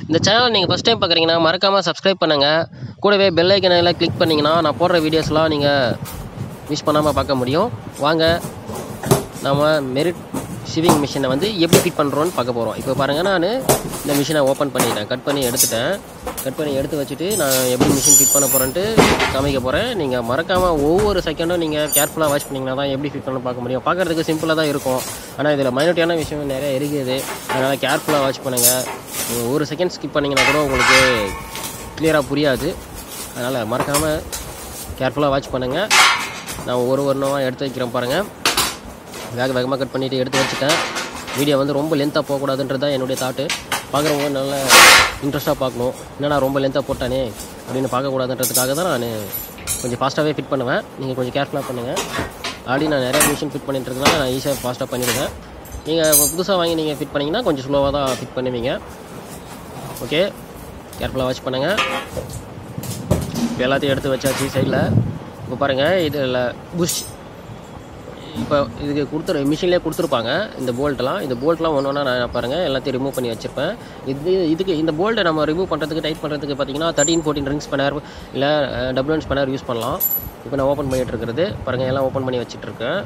இந்த சேனல் நீங்கள் first time பார்க்குறீங்கன்னா மறக்காமல் சப்ஸ்கிரைப் பண்ணுங்கள் கூடவே பெல் ஐக்கனை எல்லாம் கிளிக் பண்ணிங்கன்னா நான் போடுற வீடியோஸ்லாம் நீங்கள் மிஸ் பண்ணாமல் பார்க்க முடியும் வாங்க நம்ம மெரிட் ஷிவிங் மிஷினை வந்து எப்படி ஃபிட் பண்ணுறோன்னு பார்க்க போகிறோம் இப்போ பாருங்கள் நான் இந்த மிஷினை ஓப்பன் பண்ணிட்டேன் கட் பண்ணி எடுத்துட்டேன் கட் பண்ணி எடுத்து வச்சுட்டு நான் எப்படி மிஷின் ஃபிட் பண்ண போகிறேன்ட்டு காமிக்க போகிறேன் நீங்கள் மறக்காமல் ஒவ்வொரு செகண்டும் நீங்கள் கேர்ஃபுல்லாக வாட்ச் பண்ணிங்கன்னா தான் எப்படி ஃபிட் பண்ண பார்க்க முடியும் பார்க்குறதுக்கு சிம்பிளாக தான் இருக்கும் ஆனால் இதில் மைனூட்டியான விஷயம் நிறைய இருக்குது அதனால் கேர்ஃபுல்லாக வாட்ச் பண்ணுங்கள் நீங்கள் ஒரு செகண்ட் ஸ்கிப் பண்ணிங்கன்னா கூட உங்களுக்கு கிளியராக புரியாது அதனால் மறக்காமல் கேர்ஃபுல்லாக வாட்ச் பண்ணுங்கள் நான் ஒரு ஒன்றுவாக எடுத்து வைக்கிறேன் பாருங்கள் வேக வேகமாக கட் பண்ணிவிட்டு எடுத்து வச்சுட்டேன் வீடியோ வந்து ரொம்ப லென்த்தாக போகக்கூடாதுன்றது தான் என்னுடைய தாட்டு பார்க்குறவங்க நல்லா இன்ட்ரெஸ்ட்டாக பார்க்கணும் என்னடா ரொம்ப லென்த்தாக போட்டானே அப்படின்னு பார்க்கக்கூடாதுன்றதுக்காக தான் நான் கொஞ்சம் ஃபாஸ்ட்டாகவே ஃபிட் பண்ணுவேன் நீங்கள் கொஞ்சம் கேர்ஃபுல்லாக பண்ணுங்கள் ஆல்ரெடி நான் நிறைய மிஷின் ஃபிட் பண்ணிட்டு இருக்கனால நான் ஈஸியாக ஃபாஸ்ட்டாக பண்ணிவிடுவேன் நீங்கள் புதுசாக வாங்கி நீங்கள் ஃபிட் பண்ணிங்கன்னா கொஞ்சம் ஸ்லோவாக தான் ஃபிட் பண்ணுவீங்க ஓகே கேர்ஃபுல்லாக வாட்ச் பண்ணுங்கள் இப்போ எல்லாத்தையும் எடுத்து வச்சாச்சு சைடில் இப்போ பாருங்கள் இதில் புஷ் இப்போ இதுக்கு கொடுத்துரு மிஷின்லேயே கொடுத்துருப்பாங்க இந்த போல்ட்லாம் இந்த போல்ட்லாம் ஒன்று ஒன்றா நான் பாருங்கள் எல்லாத்தையும் ரிமூவ் பண்ணி வச்சுருப்பேன் இது இதுக்கு இந்த போல்ட்டை நம்ம ரிமூவ் பண்ணுறதுக்கு டைட் பண்ணுறதுக்கு பார்த்தீங்கன்னா தேர்ட்டின் ஃபோர்டீன் ரிங்ஸ் ஸ்பேனர் இல்லை டபுள் ஒன் ஸ்பேனர் யூஸ் பண்ணலாம் இப்போ நான் ஓப்பன் பண்ணிகிட்டு இருக்கிறது பாருங்கள் எல்லாம் ஓப்பன் பண்ணி வச்சுட்டு இருக்கேன்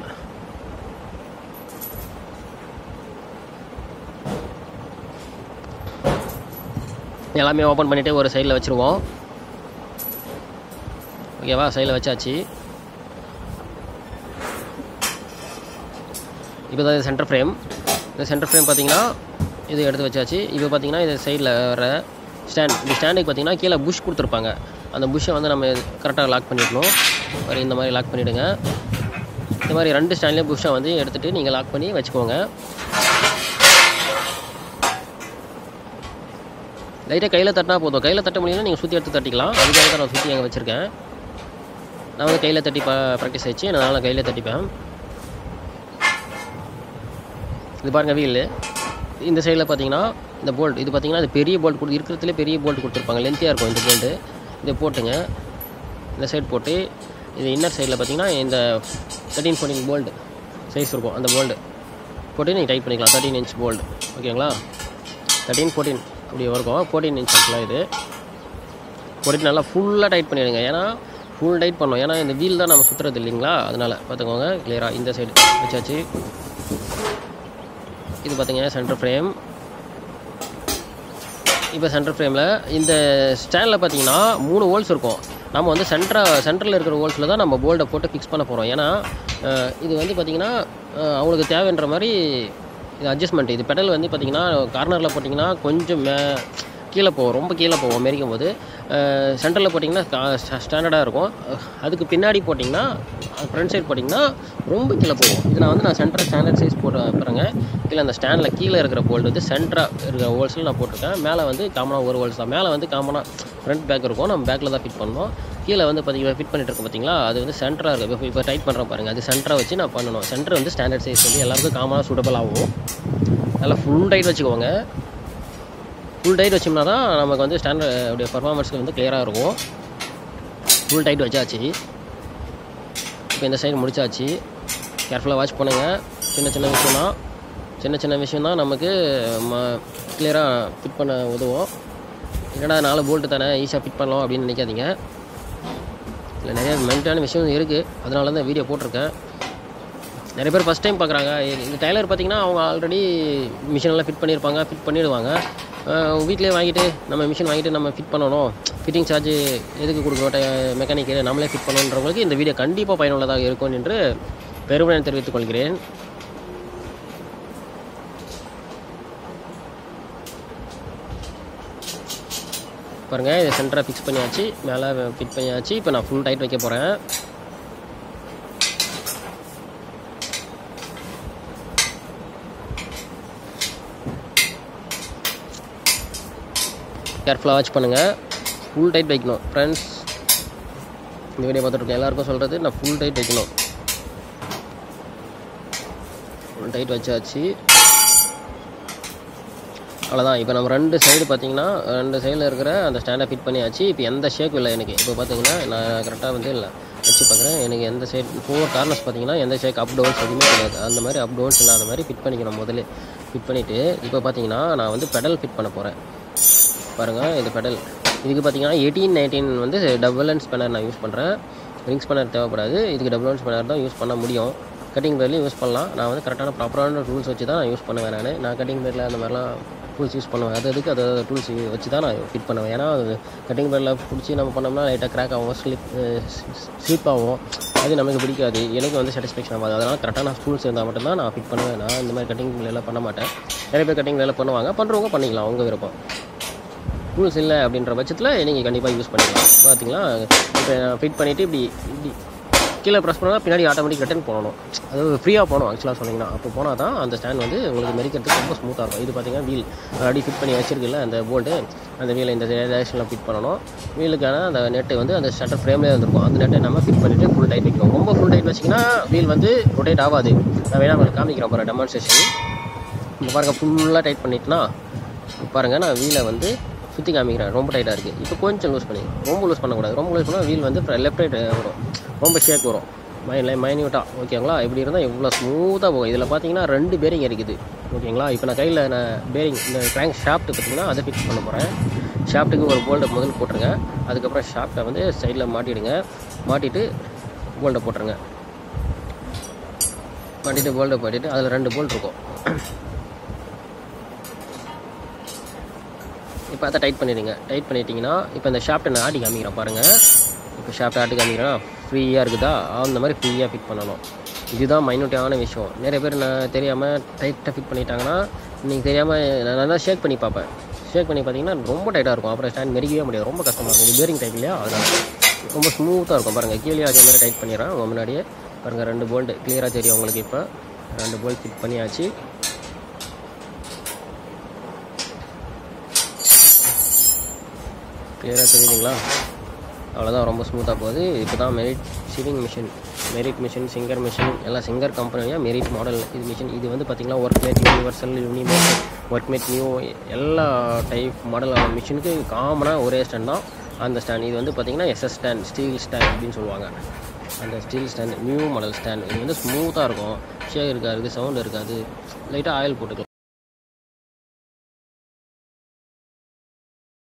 எல்லாமே ஓப்பன் பண்ணிவிட்டு ஒரு சைடில் வச்சுருவோம் ஓகேவா சைடில் வச்சாச்சு இப்போ தான் இது சென்டர் ஃப்ரேம் இந்த சென்டர் ஃப்ரேம் பார்த்தீங்கன்னா இது எடுத்து வச்சாச்சு இப்போ பார்த்தீங்கன்னா இது சைடில் வர ஸ்டாண்ட் இந்த ஸ்டாண்டுக்கு பார்த்தீங்கன்னா கீழே புஷ் கொடுத்துருப்பாங்க அந்த புஷ்ஷை வந்து நம்ம கரெக்டாக லாக் பண்ணிடணும் மாதிரி இந்த மாதிரி லாக் பண்ணிவிடுங்க இந்த மாதிரி ரெண்டு ஸ்டாண்ட்லேயும் புஷ்ஷை வந்து எடுத்துகிட்டு நீங்கள் லாக் பண்ணி வச்சுக்கோங்க லைட்டாக கையில் தட்டினா போதும் கையில் தட்ட முடியல நீங்கள் சுற்றி எடுத்து தட்டிக்கலாம் அதுக்காக தான் நான் சுற்றி அங்கே வச்சுருக்கேன் நான் வந்து கையில் தட்டி பா ப்ராக்டிஸ் ஆயிடுச்சு அதனால் நான் கையில் தட்டிப்பேன் இது பாருங்கள் வீல் இந்த சைடில் பார்த்தீங்கன்னா இந்த போல்ட் இது பார்த்தீங்கன்னா இது பெரிய போல்ட் கொடு இருக்கிறதுலே பெரிய போல்ட் கொடுத்துருப்பாங்க லென்த்தியாக இருக்கும் இந்த போல்ட்டு இதை போட்டுங்க இந்த சைடு போட்டு இது இன்னர் சைடில் பார்த்தீங்கன்னா இந்த தேர்ட்டின் ஃபோர்டீன் போல்டு சைஸ் இருக்கும் அந்த போல்டு போட்டு நீங்கள் டைட் பண்ணிக்கலாம் தேர்ட்டின் இன்ச் போல்டு ஓகேங்களா தேர்ட்டின் ஃபோர்டீன் அப்படி இருக்கும் ஃபோர்டீன் இன்ச் ஆக்சுவலாக இது போட்டுட்டு நல்லா ஃபுல்லாக டைட் பண்ணிவிடுங்க ஏன்னா ஃபுல் டைட் பண்ணோம் ஏன்னா இந்த வீல் தான் நம்ம சுற்றுறது இல்லைங்களா அதனால் பார்த்துக்கோங்க கிளியராக இந்த சைடு வச்சாச்சு இது பார்த்தீங்கன்னா சென்டர் ஃப்ரேம் இப்போ சென்டர் ஃப்ரேமில் இந்த ஸ்டாண்டில் பார்த்தீங்கன்னா மூணு ஹோல்ஸ் இருக்கும் நம்ம வந்து சென்ட்ரா சென்டரில் இருக்கிற ஹோல்ஸில் தான் நம்ம போல்டை போட்டு ஃபிக்ஸ் பண்ண போகிறோம் ஏன்னா அஹ், இது வந்து பார்த்திங்கன்னா அஹ், அவங்களுக்கு தேவைன்ற மாதிரி இது அட்ஜஸ்ட்மெண்ட் இது பெடல் வந்து பார்த்திங்கன்னா கார்னரில் போட்டிங்கன்னா கொஞ்சம் மே கீழே போகும் ரொம்ப கீழே போகும் அமெரிக்கும் போது சென்டரில் போட்டிங்கன்னா ஸ்டாண்டர்டாக இருக்கும் அஹ், அதுக்கு பின்னாடி போட்டிங்கன்னா ஃப்ரண்ட் சைடு போட்டிங்கன்னா ரொம்ப கீழே போகும் இது நான் வந்து நான் சென்டர் ஸ்டாண்டர்ட் சைஸ் போட்டு பாருங்க கீழே அந்த ஸ்டாண்டில் கீழே இருக்கிற போல்டு வந்து சென்டராக இருக்கிற ஹோல்ஸில் நான் போட்டிருக்கேன் மேலே வந்து காமனாக ஒரு ஹோல்ஸ் தான் மேலே வந்து காமனாக ஃப்ரண்ட் பேக் இருக்கும் நம்ம பேக்கில் தான் ஃபிட் பண்ணணும் கீழே வந்து பார்த்தீங்கன்னா ஃபிட் பண்ணிட்டு இருக்கோம் பார்த்தீங்களா அது வந்து சென்டராக இருக்குது இப்போ இப்போ டைட் பண்ணுறோம் பாருங்கள் அது சென்டராக வச்சு நான் பண்ணணும் சென்டர் வந்து ஸ்டாண்டர்ட் சைஸ் வந்து எல்லாருக்கும் காமனாக சூட்டபிள் ஆகும் நல்லா ஃபுல் டைட் வச்சுக்கோங்க ஃபுல் டைட் வச்சோம்னா தான் நமக்கு வந்து ஸ்டாண்டர்ட் அப்படியே பர்ஃபார்மன்ஸ்க்கு வந்து கிளியராக இருக்கும் ஃபுல் டைட் வச்சாச்சு இப்போ இந்த சைடு முடிச்சாச்சு கேர்ஃபுல்லாக வாட்ச் பண்ணுங்கள் சின்ன சின்ன விஷயம் தான் சின்ன சின்ன விஷயம் தான் நமக்கு ம கிளியராக ஃபிட் பண்ண உதவும் என்னடா நாலு போல்ட்டு தானே ஈஸியாக ஃபிட் பண்ணலாம் அப்படின்னு நினைக்காதீங்க இல்லை நிறைய மென்டான விஷயம் இருக்குது அதனால தான் வீடியோ போட்டிருக்கேன் நிறைய பேர் ஃபஸ்ட் டைம் பார்க்குறாங்க இந்த டைலர் பார்த்தீங்கன்னா அவங்க ஆல்ரெடி மிஷினெல்லாம் ஃபிட் பண்ணியிருப்பாங்க ஃபிட் பண்ணிடுவாங்க வீட்டிலே வாங்கிட்டு நம்ம மிஷின் வாங்கிட்டு நம்ம ஃபிட் பண்ணணும் ஃபிட்டிங் சார்ஜ் எதுக்கு கொடுக்கணும் மெக்கானிக்கு நம்மளே ஃபிட் பண்ணணுன்றவங்களுக்கு இந்த வீடியோ கண்டிப்பாக பயனுள்ளதாக இருக்கும் என்று பெருமையை தெரிவித்துக் கொள்கிறேன் பாருங்கள் இதை சென்டராக ஃபிக்ஸ் பண்ணியாச்சு மேலே ஃபிட் பண்ணியாச்சு இப்போ நான் ஃபுல் டைட் வைக்க போகிறேன் கேர்ஃபுல்லாக வாட்ச் பண்ணுங்கள் ஃபுல் டைட் வைக்கணும் ஃப்ரெண்ட்ஸ் இந்த வீடியோ பார்த்துருக்கேன் எல்லாருக்கும் சொல்கிறது நான் ஃபுல் டைட் வைக்கணும் ஃபுல் டைட் வச்சாச்சு அவ்வளோதான் இப்போ நம்ம ரெண்டு சைடு பார்த்தீங்கன்னா ரெண்டு சைடில் இருக்கிற அந்த ஸ்டாண்டை ஃபிட் பண்ணியாச்சு இப்போ எந்த ஷேக்கும் இல்லை எனக்கு இப்போ பார்த்தீங்கன்னா நான் கரெக்டாக வந்து இல்லை வச்சு பார்க்குறேன் எனக்கு எந்த சைடு ஃபோர் கார்னர்ஸ் பார்த்தீங்கன்னா எந்த ஷேக் அப் டவுன்ஸ் எதுவுமே கிடையாது அந்த மாதிரி அப் டவுன்ஸ் இல்லாத மாதிரி ஃபிட் பண்ணிக்கணும் முதல்ல ஃபிட் பண்ணிவிட்டு இப்போ பார்த்தீங்கன்னா நான் வந்து பெடல் ஃபிட் பண்ண போகிறேன் பாருங்கள் இது பெடல் இதுக்கு பார்த்தீங்கன்னா எயிட்டீன் நைன்டீன் வந்து டபுள் அண்ட் ஸ்பெனர் நான் யூஸ் பண்ணுறேன் ரிங் ஸ்பெனர் தேவைப்படாது இதுக்கு டபுள் அண்ட் ஸ்பெனர் தான் யூஸ் பண்ண முடியும் கட்டிங் பேர்லையும் யூஸ் பண்ணலாம் நான் வந்து கரெக்டான ப்ராப்பரான டூல்ஸ் வச்சு தான் நான் யூஸ் பண்ணுவேன் நான் நான் கட்டிங் பேரில் அந்த மாதிரிலாம் டூல்ஸ் யூஸ் பண்ணுவேன் அது அதுக்கு அது டூல்ஸ் வச்சு தான் நான் ஃபிட் பண்ணுவேன் ஏன்னா அது கட்டிங் பேரில் பிடிச்சி நம்ம பண்ணோம்னா லைட்டாக கிராக் ஆகும் ஸ்லிப் ஸ்லிப் ஆகும் அது நமக்கு பிடிக்காது எனக்கு வந்து சாட்டிஸ்ஃபேக்ஷன் ஆகாது அதனால் கரெக்டான டூல்ஸ் இருந்தால் மட்டும்தான் நான் ஃபிட் பண்ணுவேன் நான் இந்த மாதிரி கட்டிங் வேலை பண்ண மாட்டேன் நிறைய பேர் கட்டிங் வேலை பண்ணுவாங்க பண்ணுறவங்க பண்ணிக்கலாம் அவங்க விருப்பம் டூல்ஸ் இல்லை அப்படின்ற பட்சத்தில் நீங்கள் கண்டிப்பாக யூஸ் பண்ணிக்கலாம் பார்த்தீங்களா இப்போ ஃபிட் பண்ணிவிட்டு இப்படி இப்படி கீழே ப்ரெஸ் பண்ணால் பின்னாடி ஆட்டோமேட்டிக் ரிட்டர்ன் போகணும் அது ஃப்ரீயாக போகணும் ஆக்சுவலாக சொன்னீங்கன்னா அப்போ போனால் தான் அந்த ஸ்டாண்ட் வந்து உங்களுக்கு மெரிக்கிறதுக்கு ரொம்ப ஸ்மூத்தாக இருக்கும் இது பார்த்தீங்கன்னா வீல் ஆல்ரெடி ஃபிட் பண்ணி வச்சிருக்குல்ல அந்த போல்ட்டு அந்த வீலை இந்த டேரக்ஷனில் ஃபிட் பண்ணணும் வீலுக்கான அந்த நெட்டு வந்து அந்த ஷட்டர் ஃப்ரேம்லேயே வந்துருக்கும் அந்த நெட்டை நம்ம ஃபிட் பண்ணிவிட்டு ஃபுல் டைட் வைக்கணும் ரொம்ப ஃபுல் டைட் வச்சிங்கன்னா வீல் வந்து ரொட்டேட் ஆகாது நான் வேணா உங்களுக்கு காமிக்கிறேன் பாருங்கள் டெமான்ஸ்ட்ரேஷன் இப்போ பாருங்கள் ஃபுல்லாக டைட் பண்ணிட்டுனா பாருங்கள் நான் வீலை வந்து சுற்றி காமிக்கிறேன் ரொம்ப டைட்டாக இருக்குது இப்போ கொஞ்சம் லூஸ் பண்ணி ரொம்ப லூஸ் பண்ணக்கூடாது ரொம்ப லூஸ் பண்ணால் வீல் வந்து லெஃப்ட் ரைட் வரும் ரொம்ப ஷேக் வரும் மைன் மைன்யூட்டாக ஓகேங்களா இப்படி இருந்தால் இவ்வளோ ஸ்மூத்தாக போகும் இதில் பார்த்தீங்கன்னா ரெண்டு பேரிங் இருக்குது ஓகேங்களா இப்போ நான் கையில் நான் பேரிங் இந்த கிராங்க் ஷாஃப்ட் பார்த்தீங்கன்னா அதை ஃபிக்ஸ் பண்ண போகிறேன் ஷாஃப்ட்டுக்கு ஒரு போல்ட்டை முதல் போட்டுருங்க அதுக்கப்புறம் ஷாஃப்ட்டை வந்து சைடில் மாட்டிடுங்க மாட்டிட்டு போல்ட்டை போட்டுருங்க மாட்டிட்டு போல்ட்டை போட்டிட்டு அதில் ரெண்டு போல்ட் இருக்கும் இப்போ அதை டைட் பண்ணிடுங்க டைட் பண்ணிட்டீங்கன்னா இப்போ இந்த ஷாஃப்ட்டை நான் ஆட்டி காமிக்கிறேன் பாருங்கள் இப்போ ஷாஃப்ட் ஆட்டி காமிக்கிறேன்னா ஃப்ரீயாக இருக்குதா அந்த மாதிரி ஃப்ரீயாக ஃபிட் பண்ணணும் இதுதான் மைனூட்டியான விஷயம் நிறைய பேர் நான் தெரியாமல் டைட்டாக ஃபிட் பண்ணிட்டாங்கன்னா நீங்கள் தெரியாமல் நான் நல்லா ஷேக் பண்ணி பார்ப்பேன் ஷேக் பண்ணி பார்த்தீங்கன்னா ரொம்ப டைட்டாக இருக்கும் அப்புறம் ஸ்டாண்ட் மெரிக்கவே முடியாது ரொம்ப கஷ்டமாக இருக்கும் இது பேரிங் டைப் இல்லையா அதனால் ரொம்ப ஸ்மூத்தாக இருக்கும் பாருங்கள் கீழே அதே மாதிரி டைட் பண்ணிடுறேன் உங்கள் முன்னாடியே பாருங்கள் ரெண்டு போல்ட் கிளியராக தெரியும் உங்களுக்கு இப்போ ரெண்டு போல்ட் ஃபிட் பண்ணியாச்சு கிளியராக தெரியுதுங்களா அவ்வளோதான் ரொம்ப ஸ்மூத்தாக போகுது இப்போ தான் Merit sewing machine Merit machine Singer machine எல்லாம் சிங்கர் கம்பெனியாக மெரிட் மாடல் இது மிஷின் இது வந்து பார்த்திங்கன்னா work mate universal unimate work mate new எல்லா டைப் மாடலான மிஷினுக்கு காமனாக ஒரே ஸ்டாண்ட் தான் அந்த ஸ்டாண்ட் இது வந்து பார்த்திங்கன்னா எஸ்எஸ் ஸ்டாண்ட் ஸ்டீல் ஸ்டாண்ட் அப்படின்னு சொல்லுவாங்க அந்த steel stand new model stand இது வந்து ஸ்மூத்தாக இருக்கும் ஷேக் இருக்காது சவுண்ட் இருக்காது லைட்டாக ஆயில் போட்டுக்கலாம்